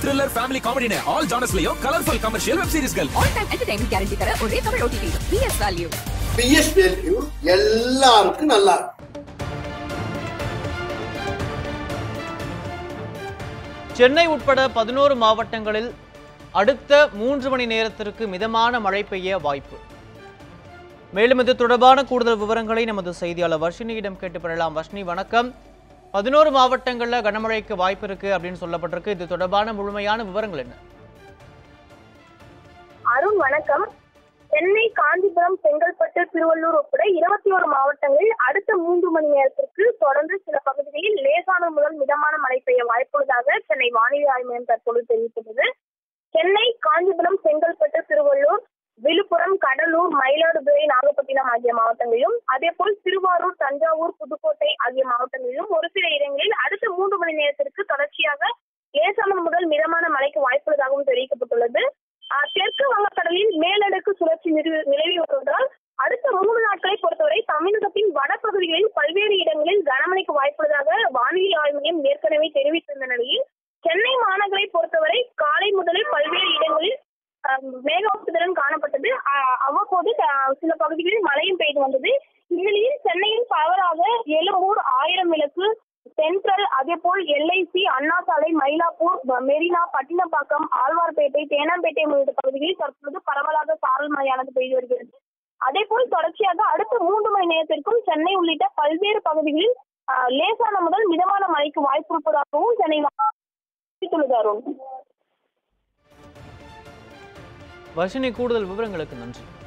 thriller family காமெடினு all ஜானர்ஸ்லயும் colourful commercial web சீரிஸ்கள் ஆல் டைம் என்டர்டைன்மெண்ட் கேரண்டி தர ஒரே Tamil OTT BS value BS value எல்லாருக்கும் நல்லா இருக்கும் சென்னை உட்பட பதினோரு மாவட்டங்களில் அடுத்த மூன்று மணி நேரத்திற்கு மிதமான மழை பெய்ய வாய்ப்பு மேலும் இது தொடர்பான கூடுதல் விவரங்களை நமது செய்தியாளர் வர்ஷினியிடம் கேட்டு பெறலாம் வர்ஷினி வணக்கம் பதினோரு மாவட்டங்களில் கனமழைக்கு வாய்ப்பு இருக்கு அப்படின்னு சொல்லப்பட்டிருக்கு இது தொடர்பான முழுமையான விவரங்கள் என்ன அருண் வணக்கம் சென்னை காஞ்சிபுரம் செங்கல்பட்டு திருவள்ளூர் உட்பட இருபத்தி ஒரு மாவட்டங்கள் அடுத்த மூன்று மணி நேரத்திற்கு தொடர்ந்து சில பகுதிகளில் லேசான முதல் மிதமான மழை பெய்ய வாய்ப்புள்ளதாக சென்னை வானிலை ஆய்வு மையம் தற்போது தெரிவித்துள்ளது சென்னை காஞ்சிபுரம் செங்கல்பட்டு திருவள்ளூர் விழுப்புரம் கடலூர் மயிலாடுதுறை நாகப்பட்டினம் ஆகிய மாவட்டங்களிலும் அதேபோல் திருவாரூர் தஞ்சாவூர் புதுக்கோட்டை ஆகிய மாவட்டங்களிலும் ஒரு சில இடங்களில் அடுத்த மூன்று மணி நேரத்திற்கு தொடர்ச்சியாக லேசான முதல் மிதமான மழைக்கு வாய்ப்புள்ளதாகவும் தெரிவிக்கப்பட்டுள்ளது ஆஹ் தெற்கு வங்கக்கடலில் மேலடுக்கு சுழற்சி நிறு- நிலவி வருவதால் அடுத்த மூன்று நாட்களை பொறுத்தவரை தமிழகத்தின் வடபகுதிகளில் பல்வேறு இடங்களில் கனமழைக்கு வாய்ப்புள்ளதாக வானிலை ஆய்வு மையம் ஏற்கனவே தெரிவித்திருந்த நிலையில் சென்னை மாநகரை பொறுத்தவரை காலை முதலே பல்வேறு இடங்களில் ஆஹ், மேகமூட்டத்துடன் காணப்பட்டது ஆஹ், அவ்வப்போது ஆஹ், சில பகுதிகளில் மழையும் பெய்து வந்தது இந்நிலையில் சென்னையில் பரவலாக எழும்பூர் ஆயிரம் விளக்கு சென்ட்ரல் அதேபோல் எல்ஐசி அண்ணா சாலை மயிலாப்பூர் ப- மெரினா பட்டினப்பாக்கம் ஆழ்வார்பேட்டை தேனாம்பேட்டை உள்ளிட்ட பகுதிகளில் தற்பொழுது பரவலாக சாரல் மழையானது பெய்து வருகிறது அதேபோல் தொடர்ச்சியாக அடுத்த மூன்று மணி நேரத்திற்கும் சென்னை உள்ளிட்ட பல்வேறு பகுதிகளில் ஆஹ், லேசான முதல் மிதமான மழைக்கு வாய்ப்பு இருப்பதாகவும் சென்னை வானிலை தெரிவித்துள்ளது அருண் வர்ஷினி கூடுதல் விவரங்களுக்கு நன்றி